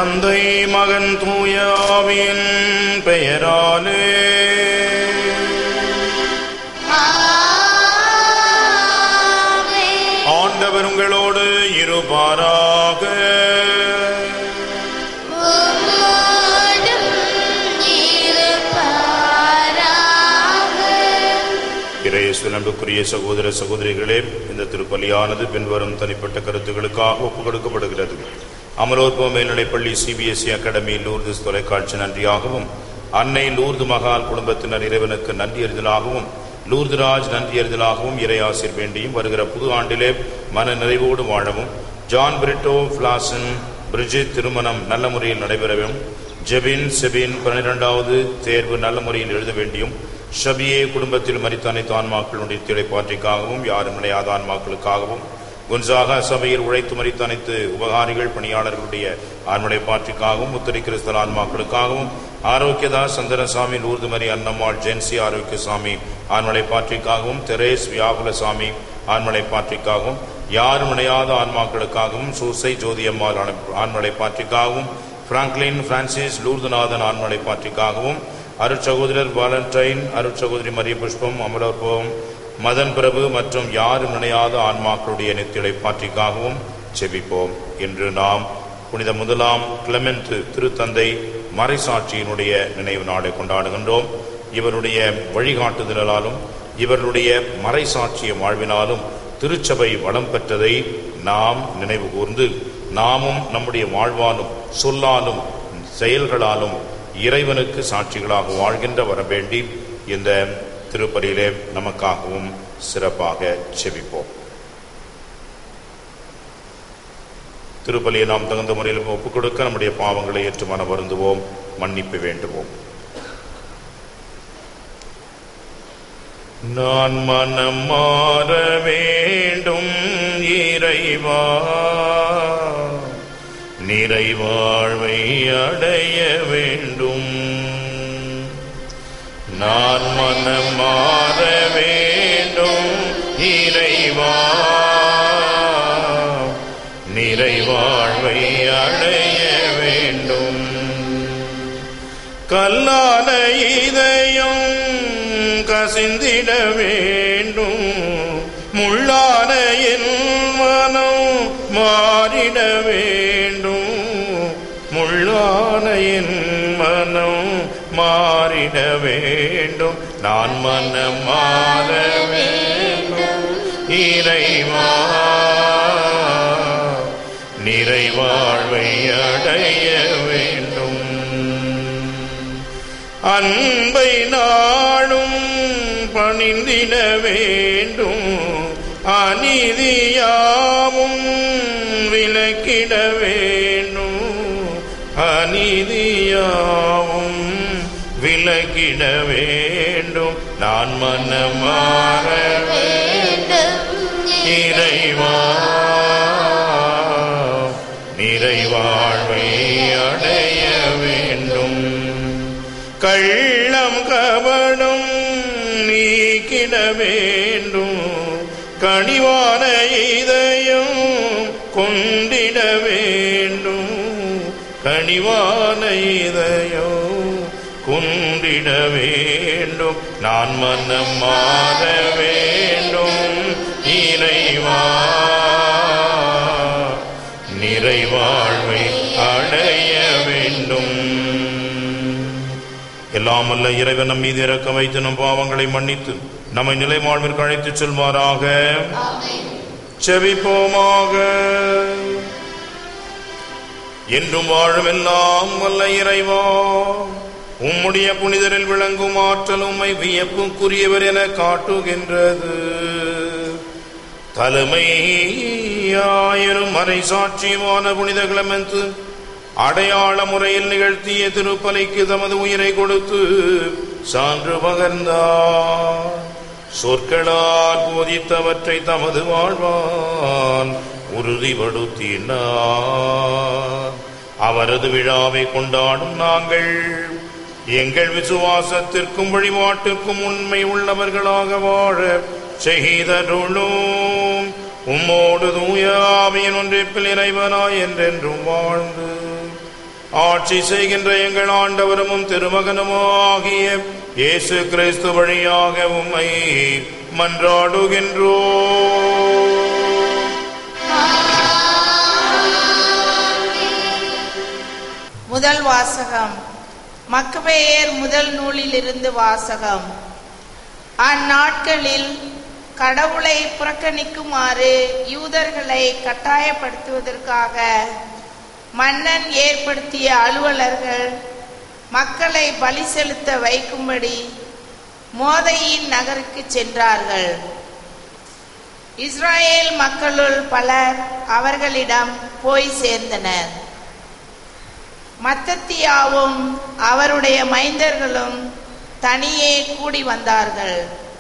தந்தை மகன் தூய ஆவியின் பெயராலே ஆண்டவர் உங்களோடு இருப்பாராக இறையேசுவில் அன்புக்குரிய சகோதர சகோதரிகளே இந்த திருப்பலியானது பின்வரும் தனிப்பட்ட கருத்துக்களுக்காக ஒப்புக் கொடுக்கப்படுகிறது அமலோற்ப மேல்நிலைப்பள்ளி சிபிஎஸ்இ அகாடமி லூர்து தொலைக்காட்சி நன்றியாகவும் அன்னை லூர்து மகால் குடும்பத்தினர் இறைவனுக்கு நன்றி அறிதலாகவும் லூர்துராஜ் நன்றி அறிதலாகவும் இறையாசிர் வேண்டியும் வருகிற புது ஆண்டிலே மன நிறைவோடு வாழவும் ஜான் பிரிட்டோ பிளாசன் பிரிஜித் திருமணம் நல்ல முறையில் நடைபெறவும் ஜெபின் செபின் பன்னிரெண்டாவது தேர்வு நல்ல முறையில் எழுத வேண்டியும் ஷபியே குடும்பத்தில் மரித்த அனைத்து ஆன்மாக்களுடைய திளைப்பாற்றிக்காகவும் யாரும் நிலையாத ஆன்மாக்களுக்காகவும் குன்சாக சபையில் உழைத்து மறித்த அனைத்து உபகாரிகள் பணியாளர்களுடைய ஆண்மனை பாற்றிக்காகவும் முத்திரை கிறிஸ்தல ஆன்மாக்களுக்காகவும் ஆரோக்கியதாஸ் சந்திரசாமி லூர்துமரி அன்னம்மாள் ஜென்சி ஆரோக்கியசாமி ஆண்மலை பாற்றிக்காகவும் தெரேஸ் வியாகுலசாமி ஆண்மலை பாற்றிக்காகவும் யாரும் இணையாத ஆன்மாக்களுக்காகவும் சூசை ஜோதியம்மாள் ஆண்மலை பாற்றிக்காகவும் பிராங்க்லின் பிரான்சிஸ் லூர்துநாதன் ஆண்மலை பாற்றிக்காகவும் அருட்சகோதரர் வாலண்டைன் அருட்சகோதரி மரிய புஷ்பம் அமலோற்பவம் மதன் பிரபு மற்றும் யாரும் நினையாத ஆன்மாக்களுடைய நித்திலை பாற்றிக்காகவும் செபிப்போம் இன்று நாம் புனித முதலாம் கிளமெண்ட் திருத்தந்தை மறைசாட்சியினுடைய நினைவு நாளை கொண்டாடுகின்றோம் இவருடைய வழிகாட்டுதலாலும் இவருடைய மறைசாட்சிய வாழ்வினாலும் திருச்சபை வளம் பெற்றதை நாம் நினைவு கூர்ந்து நாமும் நம்முடைய வாழ்வாலும் சொல்லாலும் செயல்களாலும் இறைவனுக்கு சாட்சிகளாக வாழ்கின்ற வர வேண்டி இந்த திருப்பலியிலே நமக்காகவும் சிறப்பாக செபிப்போம் திருப்பலியை நாம் தகுந்த முறையில் ஒப்புக் கொடுக்க நம்முடைய பாவங்களை ஏற்று மன வருந்துவோம் மன்னிப்பு வேண்டுவோம் நான் மனம் மாற வேண்டும் இறைவா நிறைவாழ்வை அடைய வேண்டும் நான் மனம் மாற வேண்டும் இறைவா நிறைவாழ்வை அடைய வேண்டும் கல்லான இதயம் கசிந்திட வேண்டும் முள்ளான என் மனம் மாறிட வேண்டும் முள்ளான என் மனம் மாறிட வேண்டும் நான் மனம் மாற வேண்டும் இறைவா நிறைவாழ்வை அடைய வேண்டும் அன்பை நாளும் பணிந்திட வேண்டும் அநீதியாவும் விலக்கிட வேண்டும் அநீதியாவும் விலக்கிட வேண்டும் நான் மனமாற இறைவா நிறைவாழ்வை அடைய வேண்டும் கள்ளம் கபடம் நீக்கிட வேண்டும் கனிவான இதயம் கொண்டிட வேண்டும் கனிவான இதயம் கொண்டிட வேண்டும் நான் மனம் மாற வேண்டும் இறைவா நிறைவாழ்வை அடைய வேண்டும் எல்லாம் அல்ல இறைவன் நம் மீது இறக்க வைத்து நம் பாவங்களை மன்னித்து நம்மை நிலை வாழ்விற்கு அழைத்துச் செல்வாராக செவிப்போமாக என்றும் வாழும் எல்லாம் வல்ல இறைவா உம்முடைய புனிதரில் விளங்கும் ஆற்றல் உம்மை வியப்புக்குரியவர் என காட்டுகின்றது தலைமையாயிரும் மறை சாட்சியுமான புனித கிளமெந்து அடையாள முறையில் நிகழ்த்திய திருப்பலிக்கு தமது உயிரை கொடுத்து சான்று பகர்ந்தார் சொற்களால் போதித்தவற்றை தமது வாழ்வான் உறுதிப்படுத்தினார் அவரது விழாவை கொண்டாடும் நாங்கள் எங்கள் விசுவாசத்திற்கும் வழிபாட்டிற்கும் உண்மை உள்ளவர்களாக வாழ செய்தருளும் உம்மோடு தூயாவியின் ஒன்றிப்பில் இறைவனாய் என்றென்றும் வாழ்ந்து ஆட்சி செய்கின்ற எங்கள் ஆண்டவரும் திருமகனுமோ ஆகிய இயேசு கிறிஸ்து வழியாக உம்மை மன்றாடுகின்றோ முதல் வாசகம் மக்கபேயர் முதல் நூலிலிருந்து வாசகம் அந்நாட்களில் கடவுளை புறக்கணிக்குமாறு யூதர்களை கட்டாயப்படுத்துவதற்காக மன்னன் ஏற்படுத்திய அலுவலர்கள் மக்களை பலி செலுத்த வைக்கும்படி மோதையின் நகருக்கு சென்றார்கள் இஸ்ராயேல் மக்களுள் பலர் அவர்களிடம் போய் சேர்ந்தனர் மத்தத்தியாவும் அவருடைய மைந்தர்களும் தனியே கூடி வந்தார்கள்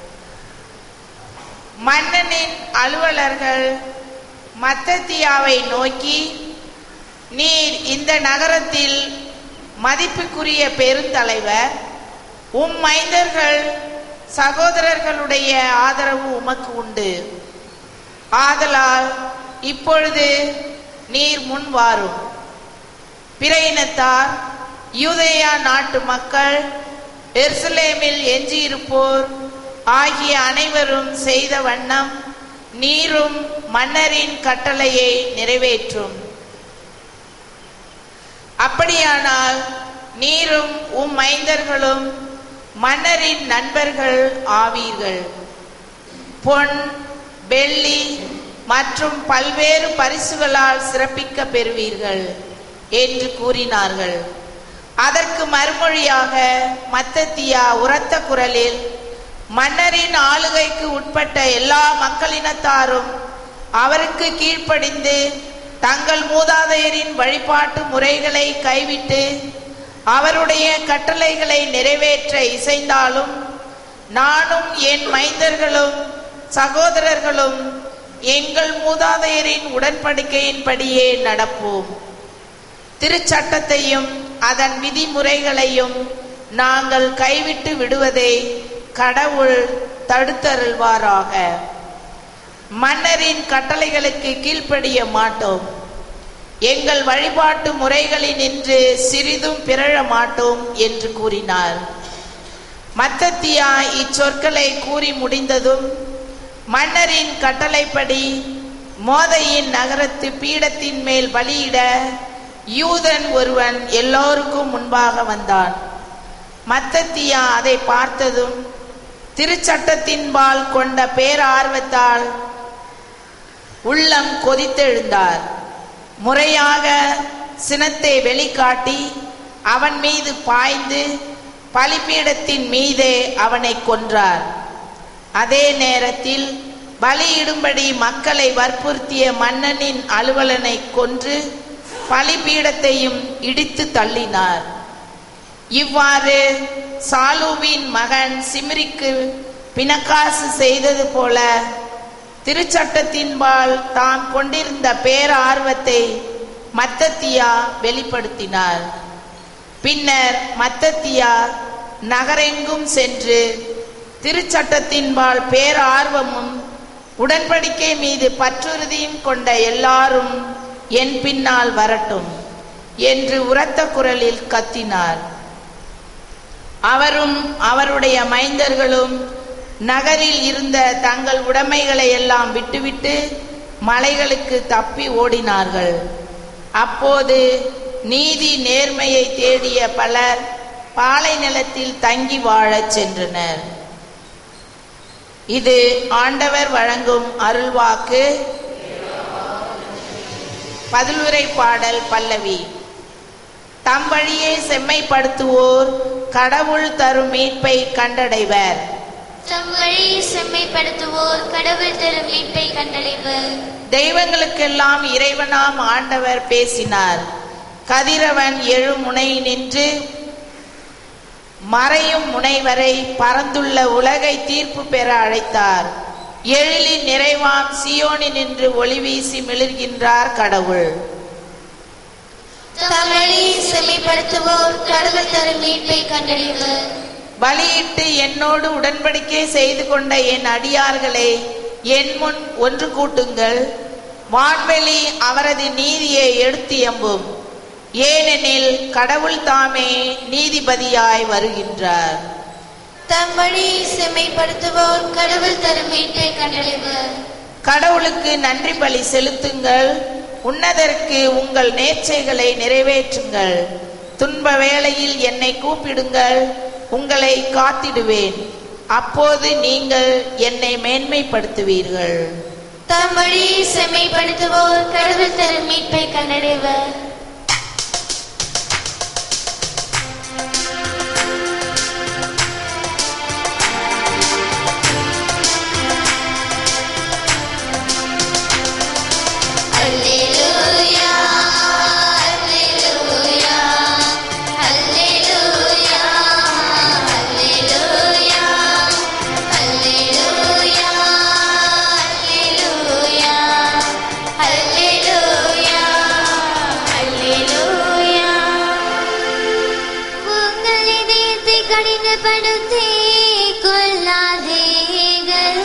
மன்னனின் அலுவலர்கள் மத்தத்தியாவை நோக்கி நீர் இந்த நகரத்தில் மதிப்புக்குரிய பெருந்தலைவர் உம் மைந்தர்கள் சகோதரர்களுடைய ஆதரவு உமக்கு உண்டு ஆதலால் இப்பொழுது நீர் முன் வாரும் பிற இனத்தார் யூதேயா நாட்டு மக்கள் எருசலேமில் எஞ்சியிருப்போர் ஆகிய அனைவரும் செய்த வண்ணம் நீரும் மன்னரின் கட்டளையை நிறைவேற்றும் அப்படியானால் நீரும் உம் மைந்தர்களும் மன்னரின் நண்பர்கள் ஆவீர்கள் பொன் வெள்ளி மற்றும் பல்வேறு பரிசுகளால் சிறப்பிக்க பெறுவீர்கள் என்று கூறினார்கள் அதற்கு மறுமொழியாக மத்தத்தியா உரத்த குரலில் மன்னரின் ஆளுகைக்கு உட்பட்ட எல்லா மக்களினத்தாரும் அவருக்கு கீழ்ப்படிந்து தங்கள் மூதாதையரின் வழிபாட்டு முறைகளை கைவிட்டு அவருடைய கட்டளைகளை நிறைவேற்ற இசைந்தாலும் நானும் என் மைந்தர்களும் சகோதரர்களும் எங்கள் மூதாதையரின் உடன்படிக்கையின்படியே நடப்போம் திருச்சட்டத்தையும் அதன் விதிமுறைகளையும் நாங்கள் கைவிட்டு விடுவதை கடவுள் தடுத்தருள்வாராக மன்னரின் கட்டளைகளுக்கு கீழ்ப்படிய மாட்டோம் எங்கள் வழிபாட்டு முறைகளினின்று சிறிதும் பிறழ மாட்டோம் என்று கூறினார் மத்தத்தியா இச்சொற்களை கூறி முடிந்ததும் மன்னரின் கட்டளைப்படி மோதையின் நகரத்து பீடத்தின் மேல் பலியிட யூதன் ஒருவன் எல்லோருக்கும் முன்பாக வந்தான் மத்தத்தியா அதை பார்த்ததும் திருச்சட்டத்தின்பால் கொண்ட பேரார்வத்தால் உள்ளம் கொதித்தெழுந்தார் முறையாக சினத்தை வெளிக்காட்டி அவன் மீது பாய்ந்து பலிபீடத்தின் மீதே அவனை கொன்றார் அதே நேரத்தில் பலியிடும்படி மக்களை வற்புறுத்திய மன்னனின் அலுவலனை கொன்று பலிபீடத்தையும் இடித்து தள்ளினார் இவ்வாறு சாலுவின் மகன் சிம்ரிக்கு பிணக்காசு செய்தது போல திருச்சட்டத்தின்பால் தாம் கொண்டிருந்த பேரார்வத்தை மத்தத்தியா வெளிப்படுத்தினார் பின்னர் மத்தத்தியா நகரெங்கும் சென்று திருச்சட்டத்தின்பால் பேரார்வமும் உடன்படிக்கை மீது பற்றுறுதியும் கொண்ட எல்லாரும் என் பின்னால் வரட்டும் என்று உரத்த குரலில் கத்தினார் அவரும் அவருடைய மைந்தர்களும் நகரில் இருந்த தங்கள் உடைமைகளை எல்லாம் விட்டுவிட்டு மலைகளுக்கு தப்பி ஓடினார்கள் அப்போது நீதி நேர்மையை தேடிய பலர் பாலை நிலத்தில் தங்கி வாழச் சென்றனர் இது ஆண்டவர் வழங்கும் அருள்வாக்கு பதிலுரை பாடல் பல்லவி தம் வழியை செம்மைப்படுத்துவோர் கடவுள் தரும் மீட்பை கண்டடைவர் தம் வழியை செம்மைப்படுத்துவோர் கடவுள் தரும் மீட்பை கண்டடைவர் தெய்வங்களுக்கெல்லாம் இறைவனாம் ஆண்டவர் பேசினார் கதிரவன் எழுமுனை நின்று மறையும் முனை வரை பறந்துள்ள உலகை தீர்ப்பு பெற அழைத்தார் எழிலின் நிறைவாம் சியோனி நின்று ஒளி வீசி மிளிர்கின்றார் கடவுள் தம் வழியை செம்மைப்படுத்துவோர் கடவுள் தரும் மீட்பை கண்டடைவர் பலியிட்டு என்னோடு உடன்படிக்கை செய்து கொண்ட என் அடியார்களை என் முன் ஒன்று கூட்டுங்கள் வான்வெளி அவரது நீதியை எடுத்து எம்பும் ஏனெனில் கடவுள் தாமே நீதிபதியாய் வருகின்றார் தம் வழியை செம்மைப்படுத்துவோர் கடவுள் தரும் மீட்பை கண்டடைவர் கடவுளுக்கு நன்றி பலி செலுத்துங்கள் உன்னதருக்கு உங்கள் நேர்ச்சைகளை நிறைவேற்றுங்கள் துன்ப வேளையில் என்னை கூப்பிடுங்கள் உங்களை காத்திடுவேன் அப்போது நீங்கள் என்னை மேன்மைப்படுத்துவீர்கள் தம் வழியை செம்மைப்படுத்துவோர் கடவுள் தரும் மீட்பை கண்டடைவர் அல்லேலூயா அல்லேலூயா அல்லேலூயா அல்லேலூயா அல்லேலூயா அல்லேலூயா அல்லேலூயா அல்லேலூயா உங்கள் இதயத்தை கடினப்படுத்தி கொள்ளாதீர்கள்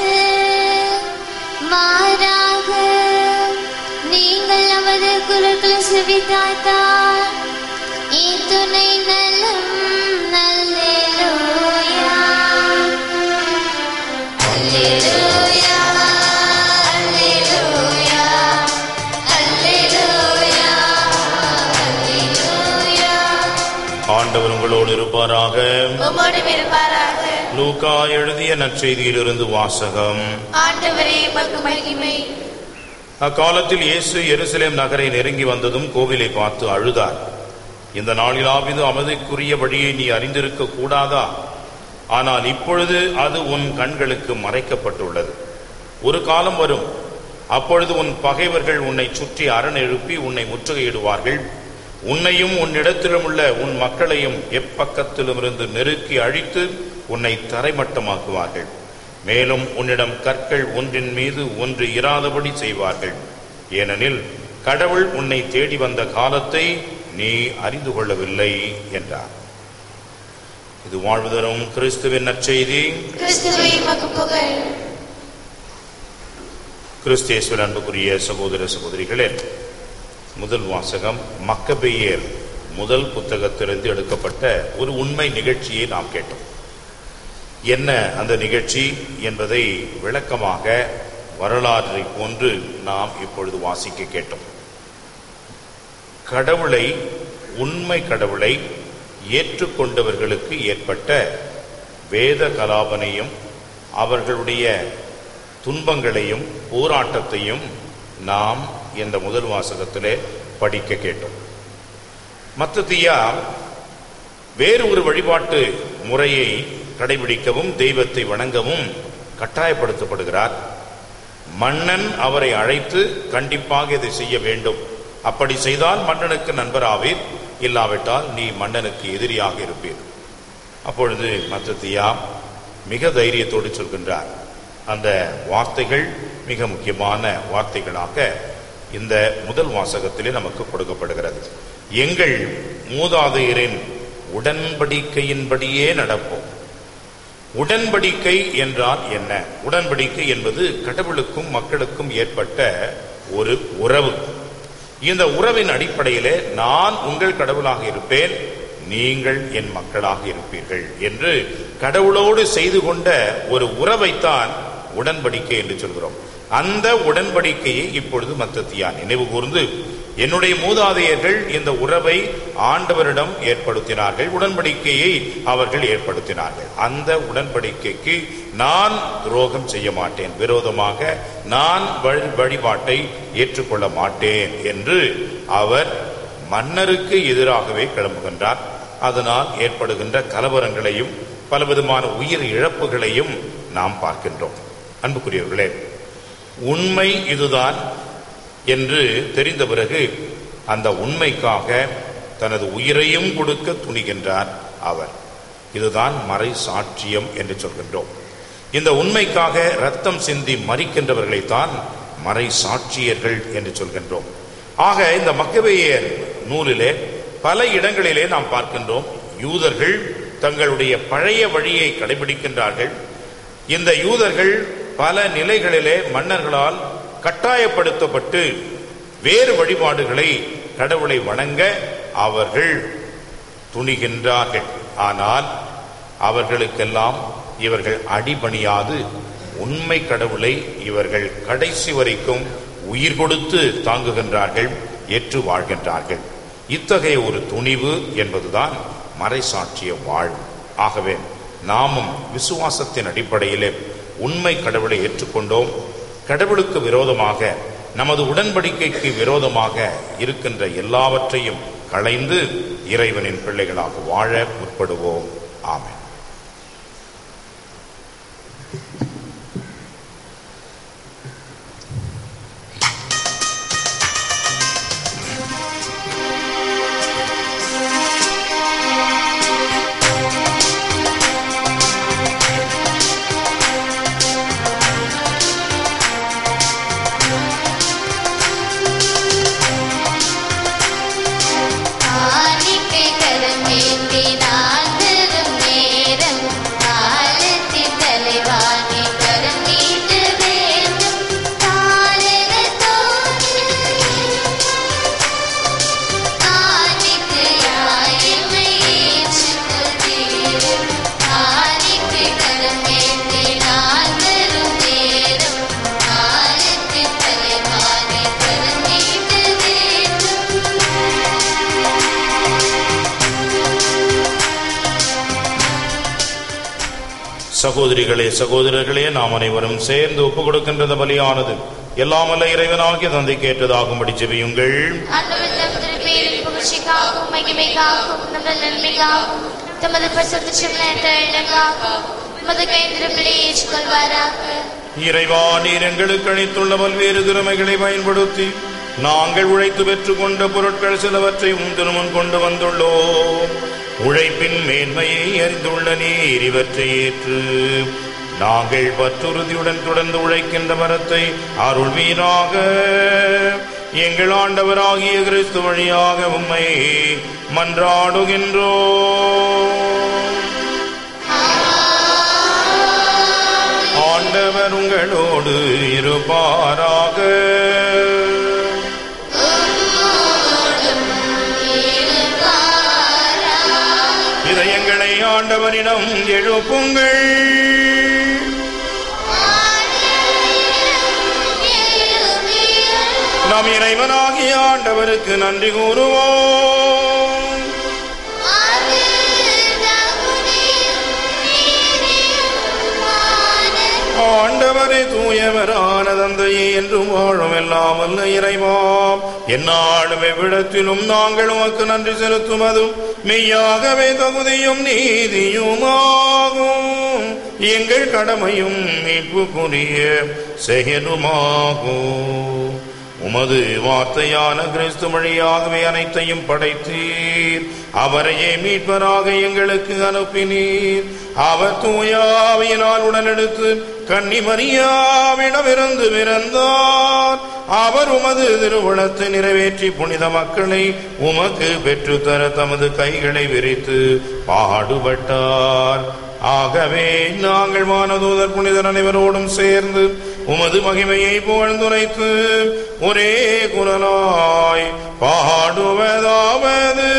மாறாக நீங்கள் நமது குரல்களை செவித்தாய்த்தால் இத்துணை நலம் நல்லேலூயா அல்லேலூயா அல்லேலூயா அல்லேலூயா அல்லேலூயா ஆண்டவர் உங்களோடு இருப்பாராக உம்மோடு இருப்பாராக லூக்கா எழுதிய நற்செய்தியிலிருந்து வாசகம் ஆண்டவரே மக்கு மகிமை அக்காலத்தில் இயேசு எருசலேம் நகரை நெருங்கி வந்ததும் கோவிலை பார்த்து அழுதார் இந்த நாளிலாவது அமைதிக்குரிய வழியை நீ அறிந்திருக்க கூடாதா ஆனால் இப்பொழுது அது உன் கண்களுக்கு மறைக்கப்பட்டுள்ளது ஒரு காலம் வரும் அப்பொழுது உன் பகைவர்கள் உன்னை சுற்றி அரண் எழுப்பி உன்னை முற்றுகையிடுவார்கள் உன்னையும் உன்னிடத்திலும் உள்ள உன் மக்களையும் எப்பக்கத்திலுமிருந்து நெருக்கி அழித்து உன்னை தரைமட்டமாக்குவார்கள் மேலும் உன்னிடம் கற்கள் ஒன்றின் மீது ஒன்று இராதபடி செய்வார்கள் ஏனெனில் கடவுள் உன்னை தேடி வந்த காலத்தை நீ அறிந்து கொள்ளவில்லை என்றார் இது வாழ்வு தரும் கிறிஸ்துவின் நற்செய்தி கிறிஸ்துவை மக்கு புகழ் கிறிஸ்தேஸ்வர அன்புக்குரிய சகோதர சகோதரிகளே முதல் வாசகம் மக்கபேயர் முதல் புத்தகத்திலிருந்து எடுக்கப்பட்ட ஒரு உண்மை நிகழ்ச்சியை நாம் கேட்டோம் என்ன அந்த நிகழ்ச்சி என்பதை விளக்கமாக வரலாற்றை போன்று நாம் இப்பொழுது வாசிக்க கேட்டோம் கடவுளை உண்மை கடவுளை ஏற்றுக்கொண்டவர்களுக்கு ஏற்பட்ட வேத கலாபனையும் அவர்களுடைய துன்பங்களையும் போராட்டத்தையும் நாம் இந்த முதல் வாசகத்திலே படிக்க கேட்டோம் மத்தத்தியா வேறு ஒரு வழிபாட்டு முறையை கடைபிடிக்கவும் தெய்வத்தை வணங்கவும் கட்டாயப்படுத்தப்படுகிறார் மன்னன் அவரை அழைத்து கண்டிப்பாக இதை செய்ய வேண்டும் அப்படி செய்தால் மன்னனுக்கு நண்பராவீர் இல்லாவிட்டால் நீ மன்னனுக்கு எதிரியாக இருப்பீர் அப்பொழுது மத்தத்தியா மிக தைரியத்தோடு சொல்கின்றார் அந்த வார்த்தைகள் மிக முக்கியமான வார்த்தைகளாக இந்த முதல் வாசகத்திலே நமக்கு கொடுக்கப்படுகிறது எங்கள் மூதாதையரின் உடன்படிக்கையின்படியே நடப்போம் உடன்படிக்கை என்றால் என்ன உடன்படிக்கை என்பது கடவுளுக்கும் மக்களுக்கும் ஏற்பட்ட ஒரு உறவு இந்த உறவின் அடிப்படையிலே நான் உங்கள் கடவுளாக இருப்பேன் நீங்கள் என் மக்களாக இருப்பீர்கள் என்று கடவுளோடு செய்து கொண்ட ஒரு உறவைத்தான் உடன்படிக்கை என்று சொல்கிறோம் அந்த உடன்படிக்கையை இப்பொழுது மத்தத்தியா நினைவு கூர்ந்து என்னுடைய மூதாதையர்கள் இந்த உறவை ஆண்டவரிடம் ஏற்படுத்தினார்கள் உடன்படிக்கையை அவர்கள் ஏற்படுத்தினார்கள் அந்த உடன்படிக்கைக்கு நான் துரோகம் செய்ய மாட்டேன் விரோதமாக நான் வழி- வழிபாட்டை ஏற்றுக்கொள்ள மாட்டேன் என்று அவர் மன்னருக்கு எதிராகவே கிளம்புகின்றார் அதனால் ஏற்படுகின்ற கலவரங்களையும் பலவிதமான உயிர் இழப்புகளையும் நாம் பார்க்கின்றோம் அன்புக்குரியவர்களே உண்மை இதுதான் என்று தெரிந்த பிறகு அந்த உண்மைக்காக தனது உயிரையும் கொடுக்க துணிகின்றார் அவர் இதுதான் மறை சாட்சியம் என்று சொல்கின்றோம் இந்த உண்மைக்காக ரத்தம் சிந்தி மறிக்கின்றவர்களைத்தான் மறை சாட்சியர்கள் என்று சொல்கின்றோம் ஆக இந்த மக்கபேயர் நூலிலே பல இடங்களிலே நாம் பார்க்கின்றோம் யூதர்கள் தங்களுடைய பழைய வழியை கடைபிடிக்கின்றார்கள் இந்த யூதர்கள் பல நிலைகளிலே மன்னர்களால் கட்டாயப்படுத்தப்பட்டு வேறு வழிபாடுகளை கடவுளை வணங்க அவர்கள் துணிகின்றார்கள் ஆனால் அவர்களுக்கெல்லாம் இவர்கள் அடிபணியாது உண்மை கடவுளை இவர்கள் கடைசி வரைக்கும் உயிர் கொடுத்து தாங்குகின்றார்கள் ஏற்று வாழ்கின்றார்கள் இத்தகைய ஒரு துணிவு என்பதுதான் மறைசாட்சிய வாழ்வு ஆகவே நாமும் விசுவாசத்தின் அடிப்படையிலே உண்மை கடவுளை ஏற்றுக்கொண்டோம் கடவுளுக்கு விரோதமாக நமது உடன்படிக்கைக்கு விரோதமாக இருக்கின்ற எல்லாவற்றையும் களைந்து இறைவனின் பிள்ளைகளாக வாழ முற்படுவோம் ஆமென் ஆனிக்கை கரமேந்தி நான் பெறும் நேரம் காலத்தின் தலைவாணி கரம் நீட்ட வேண்டும் தாரகத்தோடு ஆனிக்கு யாயமை ஏற்றுக்கொள்வீரும் ஆனிக்கு கரமேந்தி நான் பெறும் நேரம் காலத்தின் தலைவாணி கரம் நீட்ட வேண்டும் சகோதரிகளே சகோதரர்களே நாம் அனைவரும் சேர்ந்து ஒப்புக் கொடுக்கின்றது பலியானது எல்லாம் அல்ல இறைவனாகிய தந்தை கேட்டதாகும்படி ஜெபியுங்கள் ஆண்டவர் தமது பேரின் புகழ்ச்சிக்காகவும் மகிமைக்காகவும் நமது நன்மைக்காகவும் தமது பரிசுத்த சிவனத்திற்காகவும் உமது கைந்திரப்பிலே ஏற்றுக்கொள்வாராக இறைவா நீர் எங்களுக்கு அளித்துள்ள பல்வேறு திறமைகளை பயன்படுத்தி நாங்கள் உழைத்து பெற்றுக்கொண்ட பொருட்கள் சிலவற்றை உம் திருமுன் கொண்டு வந்துள்ளோம் உழைப்பின் மேன்மையை அறிந்துள்ள நீர் இவற்றை ஏற்று நாங்கள் பற்றுறுதியுடன் தொடர்ந்து உழைக்கின்ற மரத்தை அருள்வீராக எங்கள் ஆண்டவராகிய கிறிஸ்து வழியாக உம்மை மன்றாடுகின்றோம் ஆண்டவர் உங்களோடு இருப்பாராக இதயங்களை ஆண்டவரிடம் எழுப்புங்கள் நாம் இறைவனாகிய ஆண்டவருக்கு நன்றி கூறுவோம் ஆண்டவரே தூயவரான தந்தையே என்றும் வாழும் எல்லாம் அல்ல இறைவாம் எந்நாளும் எவ்விடத்திலும் நாங்கள் உமக்கு நன்றி செலுத்துவதும் மெய்யாகவே தகுதியும் நீதியுமாகும் எங்கள் கடமையும் மீட்புக்குரிய செயலுமாகும் உமது வார்த்தையான கிறிஸ்து வழியாகவே அனைத்தையும் படைத்தீர் அவரையே மீட்பராக எங்களுக்கு அனுப்பினீர் அவர் தூயாவியினால் உடனெடுத்து கன்னிமரியாவிடமிருந்து பிறந்தார் அவர் உமது திருவுளத்தை நிறைவேற்றி புனித மக்களை உமக்கு பெற்றுத்தர தமது கைகளை விரித்து பாடுபட்டார் ஆகவே நாங்கள் வானதூதர் புனிதர் அனைவரோடும் சேர்ந்து உமது மகிமையை புகழ்ந்துரைத்து ஒரே குரலாய் பாடுவதாவது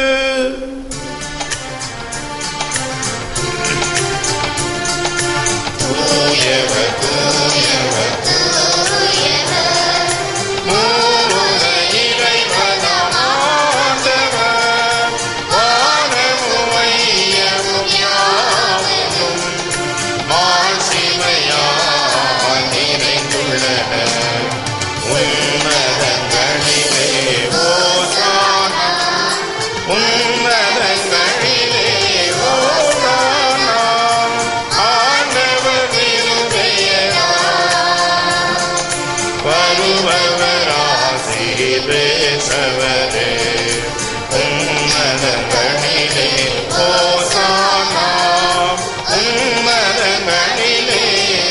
உன்னதங்களிலே ஓரானா ஆண்டவர் வருபவராசி பேசவரே உன்னதங்களிலே ஓசானா உன்னதங்களிலே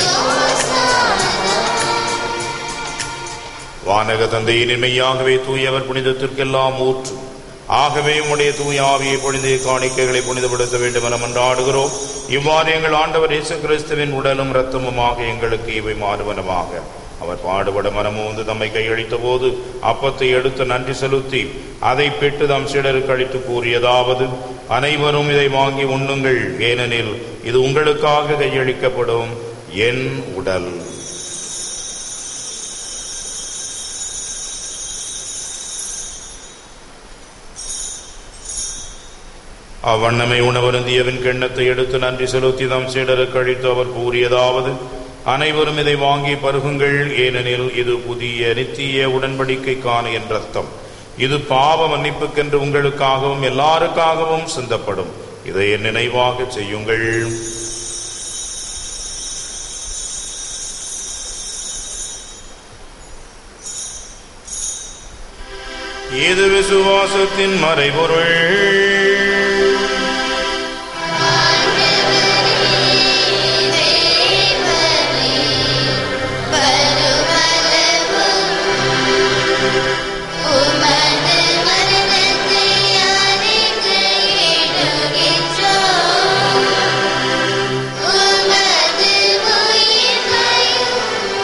வானக தந்தையின் மெய்யாகவே தூயவர் புனிதத்திற்கெல்லாம் ஊற்று ஆகவே உம்முடைய தூய ஆவியை பொழிந்து காணிக்கைகளை புனிதப்படுத்த வேண்டும் என மன்றாடுகிறோம் இவ்வாறு எங்கள் ஆண்டவர் இயேசு கிறிஸ்துவின் உடலும் இரத்தமுமாக எங்களுக்கு இவை மாறுவனமாக அவர் பாடுபட மனமோந்து தம்மை கையளித்த போது அப்பத்தை எடுத்து நன்றி செலுத்தி அதை பெற்று தம் சீடருக்கு அளித்து கூறியதாவது அனைவரும் இதை வாங்கி உண்ணுங்கள் ஏனெனில் இது உங்களுக்காக கையளிக்கப்படும் என் உடல் அவ்வண்ணமை உணவருந்தியவின் கிண்ணத்தை எடுத்து நன்றி செலுத்தி தம் சீடருக்கு அளித்து அவர் கூறியதாவது அனைவரும் இதை வாங்கி பருகுங்கள் ஏனெனில் இது புதிய நித்திய உடன்படிக்கைக்கான என் ரத்தம் இது பாவ மன்னிப்புக்கென்று உங்களுக்காகவும் எல்லாருக்காகவும் சிந்தப்படும் இதை என் நினைவாக செய்யுங்கள் இது விசுவாசத்தின் மறைபொருள் உமது மரணத்தை அறிக்கையிடுகின்றோம். உமது உயிர்ப்பையும்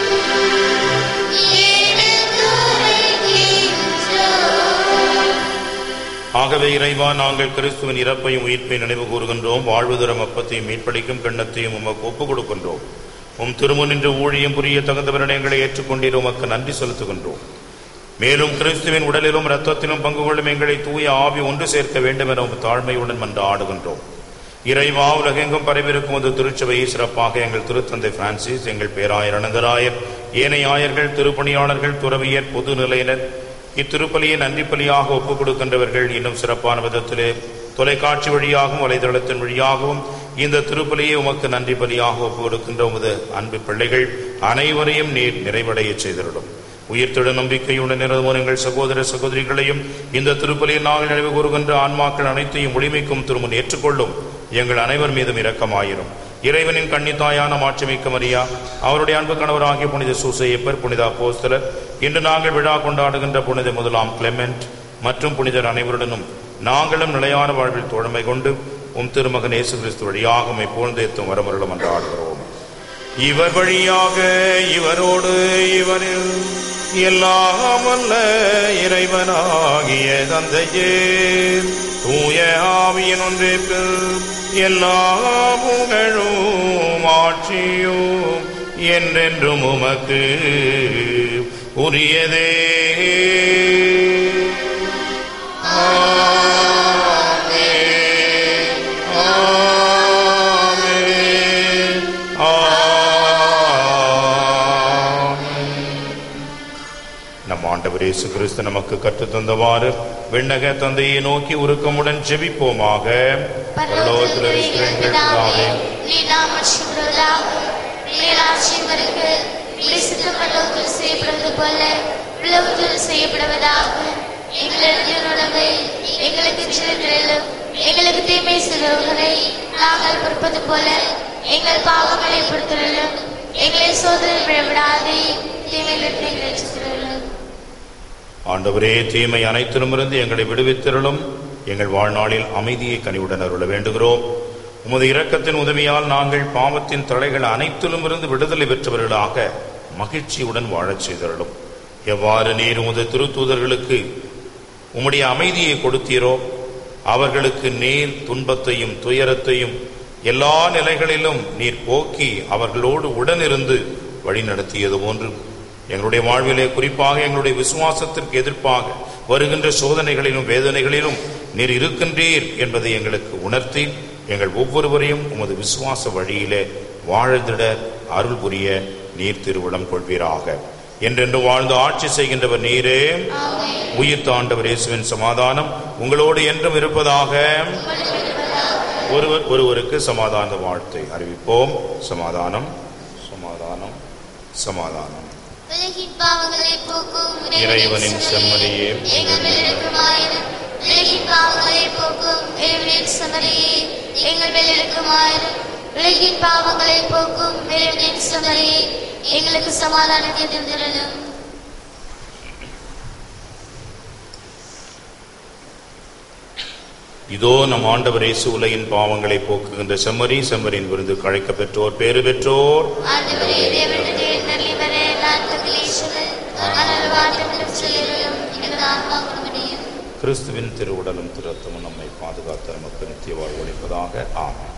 எடுத்துரைக்கின்றோம். ஆகவே இறைவா நாங்கள் கிறிஸ்துவின் இறப்பையும் உயிர்ப்பை நினைவு கூறுகின்றோம் வாழ்வு தரும் அப்பத்தையும் மீட்பளிக்கும் கண்ணத்தையும் உமக்கு ஒப்புக் கொடுக்கின்றோம் உம் திருமுனின்று ஊழியம் புரிய தகுந்தவரிடம் எங்களை ஏற்றுக்கொண்டீர் உமக்கு நன்றி செலுத்துகின்றோம் மேலும் கிறிஸ்துவின் உடலிலும் இரத்தத்திலும் பங்கு கொள்ளும் எங்களை தூய ஆவி ஒன்று சேர்க்க வேண்டும் என உம் தாழ்மையுடன் மன்றாடுகின்றோம் இறைவா உலகெங்கும் பரவிருக்கும் ஒரு திருச்சபையை சிறப்பாக எங்கள் திருத்தந்தை பிரான்சிஸ் எங்கள் பேராயர் அனந்தராயர் ஏனைய ஆயர்கள் திருப்பணியாளர்கள் துறவியர் பொது நிலையினர் இத்திருப்பலியை நன்றிப்பலியாக ஒப்புக் கொடுக்கின்றவர்கள் இன்னும் சிறப்பான விதத்திலே தொலைக்காட்சி வழியாகவும் வலைதளத்தின் வழியாகவும் இந்த திருப்பலியை உமக்கு நன்றி பலியாக ஒப்புக் கொடுக்கின்ற உமது அன்பு பிள்ளைகள் அனைவரையும் நீர் நிறைவடைய செய்திருடும் உயிர்த்தெழு நம்பிக்கையுடன் நிறுவனம் எங்கள் சகோதர சகோதரிகளையும் இந்த திருப்பலியில் நாங்கள் நினைவு கூறுகின்ற ஆன்மாக்கள் அனைத்தையும் முழுமைக்கும் திருமுன் ஏற்றுக்கொள்ளும் எங்கள் அனைவர் மீதும் இரக்கமாயிரும் இறைவனின் கன்னித்தாயான மாட்சிமிக்க மரியா அவருடைய அன்பு கணவராகிய புனித சூசையப்பர் புனித அப்போஸ்தலர் இன்று நாங்கள் விழா கொண்டாடுகின்ற புனித முதலாம் கிளெமெண்ட் மற்றும் புனிதர் அனைவருடனும் நாங்களும் நிலையான வாழ்வில் தோழமை கொண்டு உம் திருமகன் இயேசு கிறிஸ்து வழியாக உம்மை புகழ்ந்தேத்தும் வரமருளும் என்று ஆடுகிறோம் இவர் வழியாக இவரோடு இவரில் எல்லாம் வல்ல இறைவனாகிய தந்தையே தூய ஆவியின் ஒன்றிப்பில் எல்லா புகழும் ஆட்சியும் என்றென்றும் உமக்கு உரியதே ஆமென். ஆமென். நம் ஆண்டவர் இயேசு கிறிஸ்து நமக்கு கற்றுத் தந்தவாறு விண்ணக தந்தையை நோக்கி உருக்கமுடன் ஜெபிப்போமாக பரலோகத்தில் இருக்கிற எங்கள் பிதாவே, சித்தப்பட்டவர்கள் செய்யப்படுவது போல உலகத்தில் செய்யப்படுவதாக எங்களது உணவை எங்களுக்கு சிறந்திலும் எங்களுக்கு தீமை செய்தவர்களை நாங்கள் பொறுப்பது போல எங்கள் பாவங்களை பொறுத்தலும் எங்களை சோதனை விழவிடாதே தீமையிலிருந்து எங்களை ரட்சித்திரலும் ஆண்டவரே தீமை அனைத்திலுமிருந்து எங்களை விடுவித்திரளும் எங்கள் வாழ்நாளில் அமைதியை கனிவுடன் அருள வேண்டுகிறோம் உமது இரக்கத்தின் உதவியால் நாங்கள் பாவத்தின் தடைகள் அனைத்திலும் இருந்து விடுதலை பெற்றவர்களாக மகிழ்ச்சியுடன் வாழச் செய்தருளும் எவ்வாறு நீர் உமது திருத்தூதர்களுக்கு உம்முடைய அமைதியை கொடுத்தீரோ அவர்களுக்கு நேர் துன்பத்தையும் துயரத்தையும் எல்லா நிலைகளிலும் நீர் போக்கி அவர்களோடு உடனிருந்து வழிநடத்தியது போன்று எங்களுடைய வாழ்விலே குறிப்பாக எங்களுடைய விசுவாசத்திற்கு எதிர்ப்பாக வருகின்ற சோதனைகளிலும் வேதனைகளிலும் நீர் இருக்கின்றீர் என்பதை எங்களுக்கு உணர்த்தி எங்கள் ஒவ்வொருவரையும் உமது விசுவாச வழியிலே வாழ்ந்திட அருள் புரிய நீர் திருவிடம் கொள்வீராக என்றென்று வாழ்ந்து ஆட்சி செய்கின்றவர் நீரே உயிர் தாண்டவர் இயேசுவின் சமாதானம் உங்களோடு என்றும் இருப்பதாக ஒருவர் ஒருவருக்கு சமாதான வாழ்த்தை அறிவிப்போம் சமாதானம் சமாதானம் சமாதானம் உலகின் பாவங்களை போக்கும் இறைவனின் செம்மறியே, எங்கள் மேல் இருக்குமாயிரும் உலகின் பாவங்களை போக்கும் இறைவனின் செம்மறியே எங்கள் மேல் இருக்குமாயிரும் உலகின் பாவங்களை போக்கும் இறைவனின் செம்மறியே எங்களுக்கு சமாதானத்தை தந்திரலும் இதோ நம் ஆண்டவர் இயேசு உலகின் பாவங்களை போக்குகின்ற செம்மறி செம்மறியின் விருந்து கழைக்க பெற்றோர் பேறு பெற்றோர் ஆண்டவரே தேவனுடைய நல்லிவரே நான் தகுதி வருஷங்கள் ஆனால் வாட்டமிடும் செயலும் எனது ஆன்மா குணமடையும் கிறிஸ்துவின் திருவுடலும் திருத்தமும் நம்மை பாதுகாத்து நமக்கு நித்திய வாழ்வளிப்பதாக ஆமென்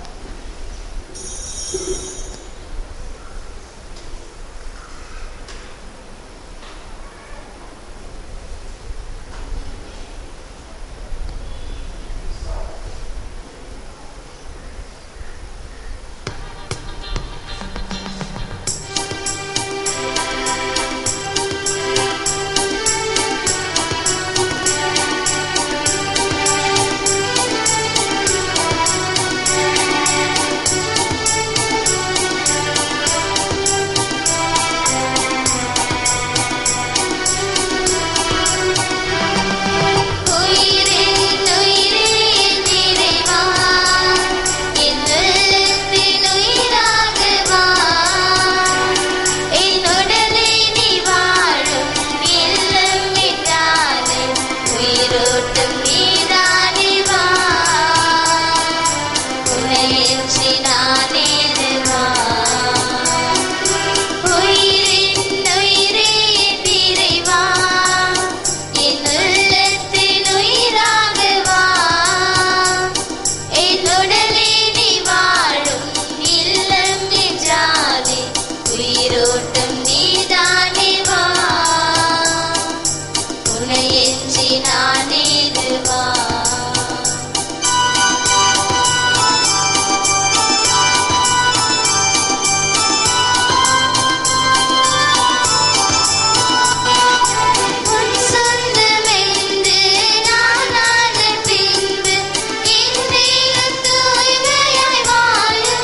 உயிரே உயிரே நிறைவா என் உள்ளத்தின் உயிராக வா என்னுடனே நீ வாழும் இல்லம் என்றாலே உயிரோட்டம் நீதானே வா உன்னையன்றி நான் ஏதுவா உயிரின் உயிரே நிறைவா என் உள்ளத்தின் உயிராக வா என்னுடனே நீ வாழும் இல்லம் என்றாலே உயிரோட்டம் நீதானே வா உன்னையன்றி நான் ஏதுவா உன் சொந்தமென்று நானான பின்பு என் தேகம் தூய்மையாய் வாழும்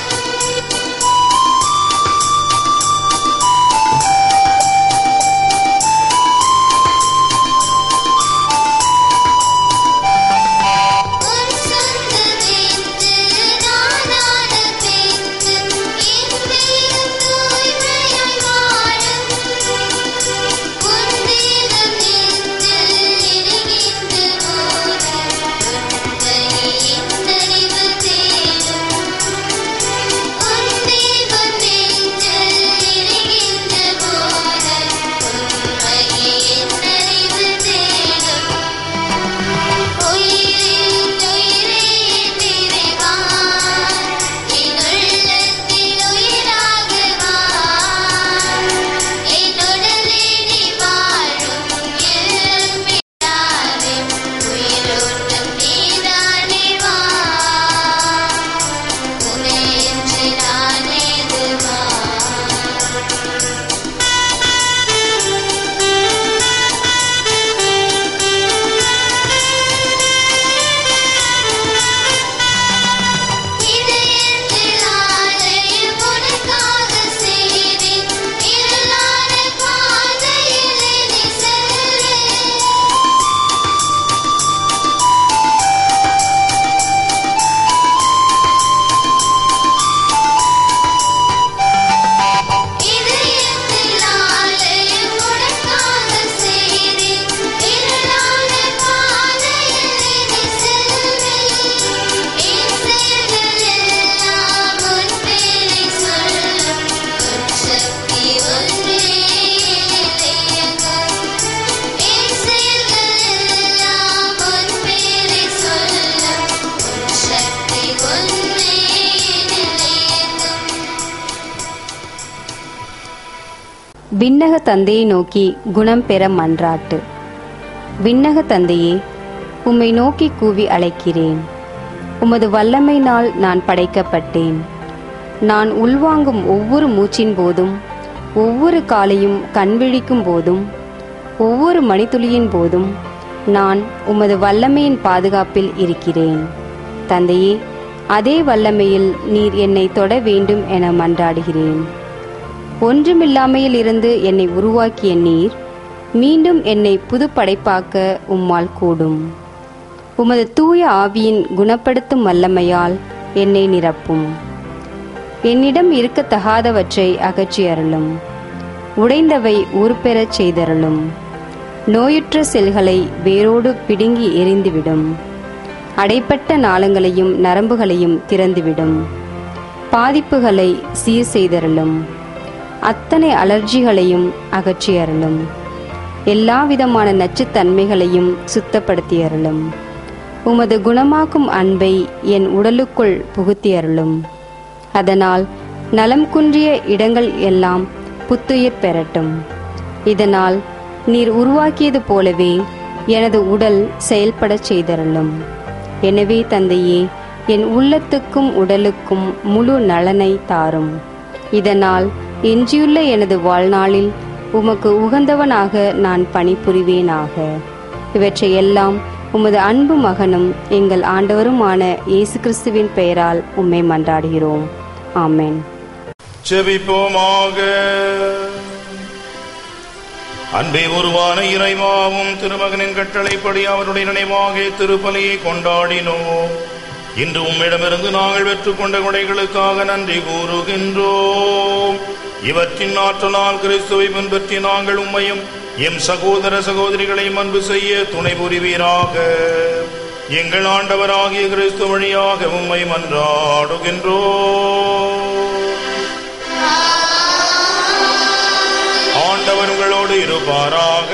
உன் சொந்தமென்று நானான பின்பு என் தேகம் தூய்மையாய் வாழும் உன் தேகம் நெஞ்சில் எரிகின்ற போது உண்மையை என்னறிவு தேடும் உன் தேகம் நெஞ்சில் எரிகின்ற போது உண்மையை என்னறிவு தேடும் உயிரின் உயிரே நிறைவா என் உள்ளத்தின் உயிராக வா என்னுடனே நீ வாழும் எல்லாம் மீதானே உயிரோட்டம் நீதானே வா உன்னையன்றி நான் ஏதுவா இதயத்தில் ஆலயம் உனக்காக செய்தேன் இருளான பாதையில் நீ செல்வேன் இதயத்தில் ஆலயம் உனக்காக செய்தேன் இருளான பாதையில் நீ செல்வேன் என் செயல்கள் எல்லாம் உன் பேரை சொல்லும் உன் சக்தி ஒன்றே இயங்கும் என் செயல்கள் எல்லாம் உன் பேரை சொல்லும் உன் சக்தி ஒன்றே இயங்கும் விண்ணக தந்தையை நோக்கி குணம் பெற மன்றாட்டு விண்ணக தந்தையே உம்மை நோக்கி கூவி அழைக்கிறேன் உமது வல்லமையினால் நான் படைக்கப்பட்டேன் நான் உள்வாங்கும் ஒவ்வொரு மூச்சின் போதும் ஒவ்வொரு காலையும் கண்விழிக்கும் போதும் ஒவ்வொரு மணித்துளியின் போதும் நான் உமது வல்லமையின் பாதுகாப்பில் இருக்கிறேன் தந்தையே அதே வல்லமையில் நீர் என்னை தொட வேண்டும் என மன்றாடுகிறேன் ஒன்றுமில்லாமையில் இருந்து என்னை உருவாக்கிய நீர் மீண்டும் என்னை புதுப்படைப்பாக்க உம்மால் கூடும் உமது தூய ஆவியின் குணப்படுத்தும் வல்லமையால் என்னை நிரப்பும் என்னிடம் இருக்கத்தகாதவற்றை அகற்றி அருளும் உடைந்தவை உருப்பெறச் செய்தருளும் நோயுற்ற செல்களை வேரோடு பிடுங்கி எரிந்துவிடும் அடைப்பட்ட நாளங்களையும் நரம்புகளையும் திறந்துவிடும் பாதிப்புகளை சீர் செய்தருளும் அத்தனை அலர்ஜிகளையும் அகற்றி அருளும் எல்லா விதமான நச்சுத்தன்மைகளையும் சுத்தப்படுத்தி அருளும் உமது குணமாக்கும் அன்பை என் உடலுக்குள் புகுத்தி அருளும் அதனால் நலம் குன்றிய இடங்கள் எல்லாம் புத்துயிர் பெறட்டும் இதனால் நீர் உருவாக்கியது போலவே எனது உடல் செயல்படச் செய்தருளும் எனவே தந்தையே என் உள்ளத்துக்கும் உடலுக்கும் முழு நலனை தாரும் இதனால் எஞ்சியுள்ள எனது வாழ்நாளில் உமக்கு உகந்தவனாக நான் பணிபுரிவேனாக இவற்றை எல்லாம் உமது அன்பு மகனும் எங்கள் ஆண்டவருமான இயேசு கிறிஸ்துவின் பெயரால் உம்மை மன்றாடுகிறோம் ஆமென் செபிப்போமாக அன்பே உருவான இறைவாவும் திருமகனின் கட்டளைப்படி அவருடைய நினைவாக திருப்பலியை கொண்டாடினோம் இன்று உம்மிடமிருந்து நாங்கள் பெற்றுக்கொண்ட கொடைகளுக்காக நன்றி கூறுகின்றோம் இவற்றின் ஆற்றலால் கிறிஸ்துவை பின்பற்றி நாங்கள் உம்மையும் எம் சகோதர சகோதரிகளையும் அன்பு செய்ய துணை புரிவீராக எங்கள் ஆண்டவராகிய கிறிஸ்து வழியாக உம்மை மன்றாடுகின்றோம் ஆண்டவர் உங்களோடு இருப்பாராக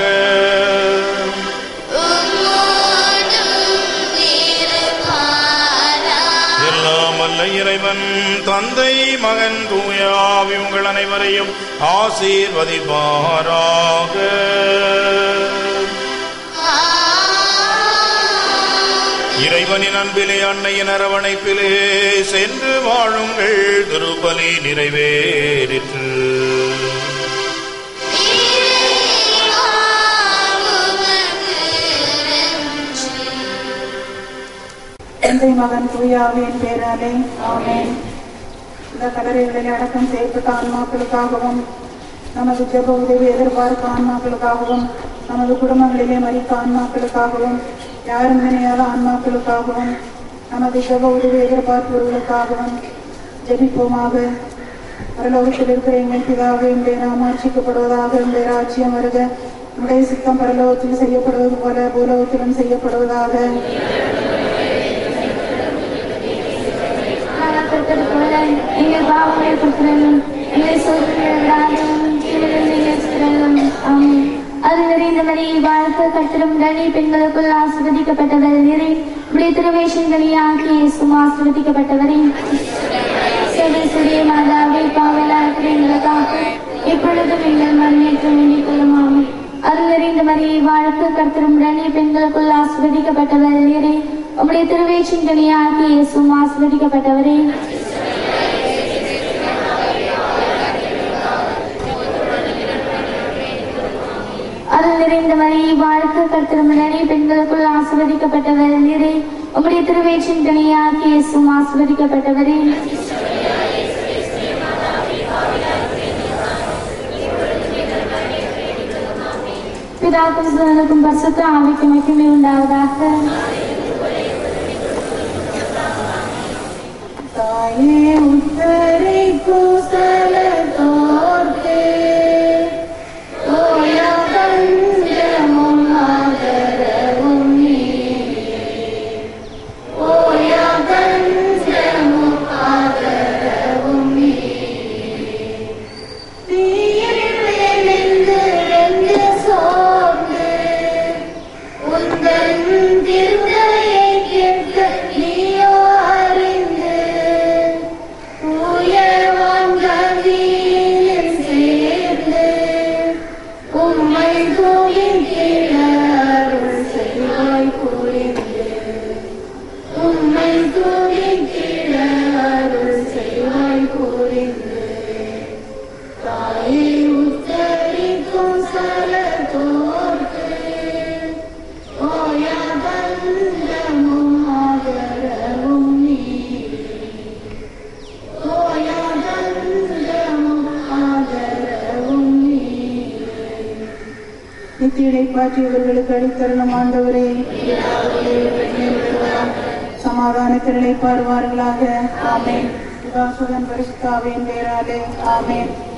எல்லாம் வல்ல இறைவன் தந்தை மகன் தூயாவி உங்கள் அனைவரையும் ஆசீர்வதிப்பாராக இறைவனின் அன்பிலே அன்னையின் அரவணைப்பிலே சென்று வாழுங்கள் திருப்பலி நிறைவேறிற்று தந்தை மகன் தூயாவின் பேராலே ஆமென் இந்த கல்லறைகளில் அடக்கம் செய்யப்பட்ட ஆன்மாக்களுக்காகவும் நமது ஜெப உதவி எதிர்பார்க்க ஆன்மாக்களுக்காகவும் நமது குடும்பங்களிலே மறித்த ஆன்மாக்களுக்காகவும் யாரும் நினையாத ஆன்மாக்களுக்காகவும் நமது ஜெப உதவி எதிர்பார்ப்பவர்களுக்காகவும் ஜெபிப்போமாக பரலோகத்தில் இருக்கிற எங்கள் பிதாவே உடைய நாம் ஆட்சிக்கப்படுவதாக உடைய ராஜ்யம் வருக உடைய சித்தம் பரலோகத்தில் செய்யப்படுவது போல பூலோகத்திலும் செய்யப்படுவதாக காணப்பட்டது போல எங்கள் பாவங்களை புத்திரனும் எங்களை சோதனையும் ஆமென் அது நிறைந்த மரியை வாழ்த்து கட்டிடம் கனி பெண்களுக்குள் ஆசிர்வதிக்கப்பட்டவர் நிறை உடைய திருவேஷங்களை ஆக்கி இயேசும் ஆசிர்வதிக்கப்பட்டவரே சரி மாதாவே பாவலா இருக்கிற எங்களுக்காக எப்பொழுதும் எங்கள் மண்ணிற்கு வேண்டிக் கொள்ளும் ஆமென் அருள் நிறைந்த மரியை வாழ்த்து கர்த்தரும் உடனே பெண்களுக்குள் ஆசிர்வதிக்கப்பட்டவர் நீரே உம்முடைய திருவேற்றின் கனியாகி இயேசுவும் ஆசிர்வதிக்கப்பட்டவரே அருள் நிறைந்த மரியை வாழ்த்து கர்த்தரும் உடனே பெண்களுக்குள் ஆசிர்வதிக்கப்பட்டவர் நீரே உம்முடைய திருவேற்றின் கனியாகி இயேசுவும் ஆசிர்வதிக்கப்பட்டவரே பிதாக்கும் சுதனுக்கும் பரிசுத்த ஆவிக்கும் மகிமை உண்டாவதாக தாயே உத்தரை கூசல தோர்த்தே ஓயா தஞ்சமும் ஆதரவும் நீயே. ஓயா தஞ்சமும் ஆதரவும் நீயே. தீயில் எழுந்து வெந்து சோர்ந்து உந்தன் திருக்கையை கேட்க நீயோ அறிந்து தூயவான் கதியில் சேர்ந்து உம்மை தூவிக்கிற அருள் செய்வாய் புரிந்து உம்மை தூவிக்கிற அருள் செய்வாய் புரிந்து தாயை உத்தரிக்கும் சலத்தோர்க்கு ஓயா தந்தமும் ஆதரவும் நீரே. ஓயா தந்தமும் ஆதரவும் நீரே. நித்தியடை பாற்றியவர்களுக்கு அளித்தருளும் ஆண்டவரே பிதாவே, பெண்ணிருக்கிறவராம், சமாதானத்தினை பாருவார்களாக ஆமென் பிதாசுதன் பரிசுத்தாவின் பேராலே ஆமென்